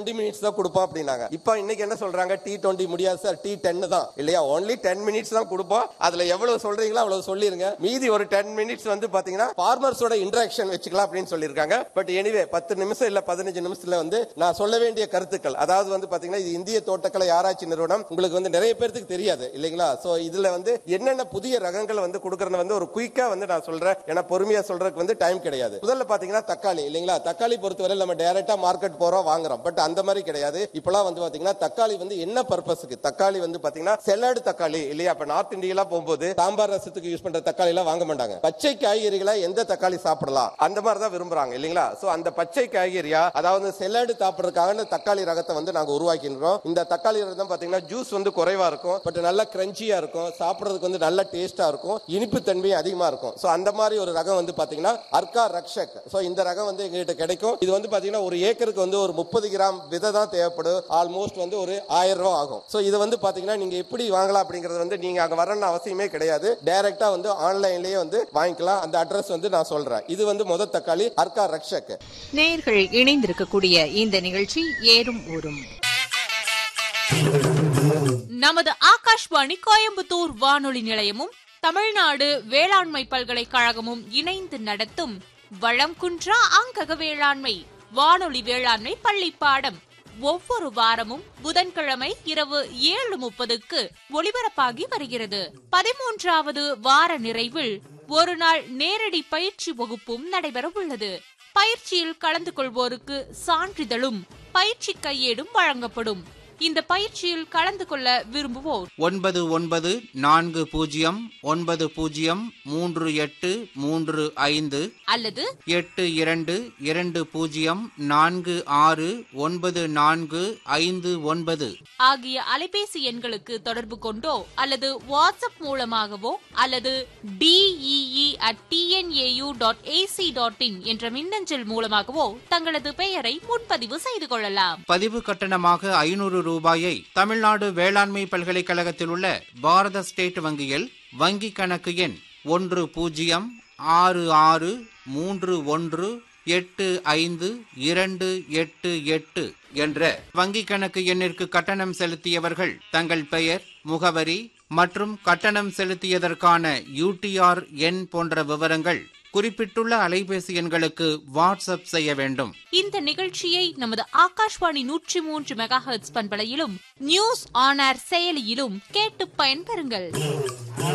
twenty minutes தான் கொடுப்போம் அப்படின்னாங்க இப்போ இன்னைக்கு என்ன சொல்றாங்க டி டுவெண்ட்டி முடியாது சார் டி டென் தான் இல்லையா ஒன்லி டென் மினிட்ஸ் தான் கொடுப்போம் அதுல எவ்வளவு சொல்றீங்களோ அவ்வளவு சொல்லிருங்க மீதி ஒரு டென் மினிட்ஸ் வந்து பாத்தீங்கன்னா ஃபார்மர்ஸோட இன்டராக்ஷன் வச்சுக்கலாம் அப்படின்னு சொல்லியிருக்காங்க பட் எனிவே பத்து நிமிஷம் இல்ல பதினஞ்சு நிமிஷத்துல வந்து நான் சொல்ல வேண்டிய கருத்துக்கள் அதாவது வந்து பாத்தீங்கன்னா இது இந்திய தோட்டக்கலை ஆராய்ச்சி நிறுவனம் உங்களுக்கு வந்து நிறைய பேருக்கு தெரியாது இல்லைங்களா சோ இதுல வந்து என்னென்ன புதிய ரகங்கள் வந்து கொடுக்கறது வந்து ஒரு குயிக்கா வந்து நான் சொல்றேன் ஏன்னா பொறுமையா சொல்றதுக்கு வந்து டைம் கிடையாது முதல்ல பாத்தீங்கன்னா தக்காளி இல்லைங்களா தக்காளி பொறுத்தவரை நம்ம டைரக்டா மார்க்கெட் போறோம் வாங்குறோம் பட் அந்த மாதிரி கிடையாது இப்பெல்லாம் வந்து பாத்தீங்கன்னா தக்காளி வந்து என்ன பர்பஸ்க்கு தக்காளி வந்து பாத்தீங்கன்னா செலாடு தக்காளி இல்லையா இப்ப நார்த் இந்தியெல்லாம் போகும்போது சாம்பார் ரசத்துக்கு யூஸ் பண்ற தக்காளி எல்லாம் வாங்க மாட்டாங்க பச்சை காய்கறிகளை எந்த தக்காளி சாப்பிடலாம் அந்த மாதிரி தான் விரும்புறாங்க இல்லைங்களா சோ அந்த பச்சை காய்கறியா அதாவது செலாடு சாப்பிடுறதுக்காக இந்த தக்காளி ரகத்தை வந்து நாங்க உருவாக்கின்றோம் இந்த தக்காளி ரகம் பாத்தீங்கன்னா ஜூஸ் வந்து குறைவா இருக்கும் பட் நல்ல கிரன்ச்சியா இருக்கும் சாப்பிடுறதுக்கு வந்து நல்ல டேஸ்டா இருக்கும் இனிப்பு தன்மையும் அதிகமா இருக்கும் சோ அந்த மாதிரி ஒரு ரகம் வந்து பாத்தீங்கன்னா அர்கா ரக்ஷக் சோ இந்த ரகம் வந்து எங்ககிட்ட கிடைக்கும் இது வந்து பாத்தீங்கன்னா ஒரு ஏக்கருக்கு வந்து ஒரு முப்பது கிராம் விதை தான் தேவைப்படும் ஆல்மோஸ்ட் வந்து ஒரு ஆயிரம் ரூபாய் ஆகும் சோ இது வந்து பாத்தீங்கன்னா நீங்க எப்படி வாங்கலாம் அப்படிங்கறது வந்து நீங்க அங்க வரணும்னு அவசியமே கிடையாது டைரக்டா வந்து ஆன்லைன்லயே வந்து வாங்கிக்கலாம் அந்த அட்ரஸ் வந்து நான் சொல்றேன் இது வந்து முத தக்காளி அர்கா ரக்ஷக் நேயர்கள் இணைந்திருக்கக்கூடிய இந்த நிகழ்ச்சி ஏறும் ஊரும் நமது ஆகாஷ்வாணி கோயம்புத்தூர் வானொலி நிலையமும் தமிழ்நாடு வேளாண்மை பல்கலைக்கழகமும் இணைந்து நடத்தும் வளம் குன்றா அங்கக வேளாண்மை வானொலி வேளாண்மை பள்ளி பாடம் ஒவ்வொரு வாரமும் புதன்கிழமை இரவு ஏழு முப்பதுக்கு ஒளிபரப்பாகி வருகிறது பதிமூன்றாவது வார நிறைவில் ஒரு நாள் நேரடி பயிற்சி வகுப்பும் நடைபெற உள்ளது பயிற்சியில் கலந்து கொள்வோருக்கு சான்றிதழும் பயிற்சி கையேடும் வழங்கப்படும் இந்த பயிற்சியில் கலந்து கொள்ள விரும்புவோர் ஒன்பது ஒன்பது நான்கு பூஜ்ஜியம் ஒன்பது பூஜ்ஜியம் மூன்று எட்டு மூன்று ஐந்து அல்லது எட்டு இரண்டு இரண்டு பூஜ்ஜியம் நான்கு ஆறு ஒன்பது நான்கு ஐந்து ஒன்பது ஆகிய அலைபேசி எண்களுக்கு தொடர்பு கொண்டோ அல்லது வாட்ஸ்அப் மூலமாகவோ அல்லது DEE at TNAU dot AC dot in என்ற மின்னஞ்சல் மூலமாகவோ தங்களது பெயரை முன்பதிவு செய்து கொள்ளலாம் பதிவு கட்டணமாக ஐநூறு ரூபாயை தமிழ்நாடு வேளாண்மை பல்கலைக்கழகத்தில் உள்ள பாரத ஸ்டேட் வங்கியில் வங்கி கணக்கு எண் ஒன்று பூஜ்ஜியம் ஆறு ஆறு மூன்று ஒன்று எட்டு ஐந்து இரண்டு எட்டு எட்டு என்ற வங்கி கணக்கு எண்ணிற்கு கட்டணம் செலுத்தியவர்கள் தங்கள் பெயர் முகவரி மற்றும் கட்டணம் செலுத்தியதற்கான யூடிஆர் எண் போன்ற விவரங்கள் குறிப்பிட்டுள்ள அலைபேசி எண்களுக்கு வாட்ஸ்அப் செய்ய வேண்டும் இந்த நிகழ்ச்சியை நமது ஆகாஷ்வாணி நூற்றி மூன்று மெகா ஹெர்ட்ஸ் பண்பலையிலும் நியூஸ் ஆன் ஏர் செயலியிலும் கேட்டு பயன்பெறுங்கள்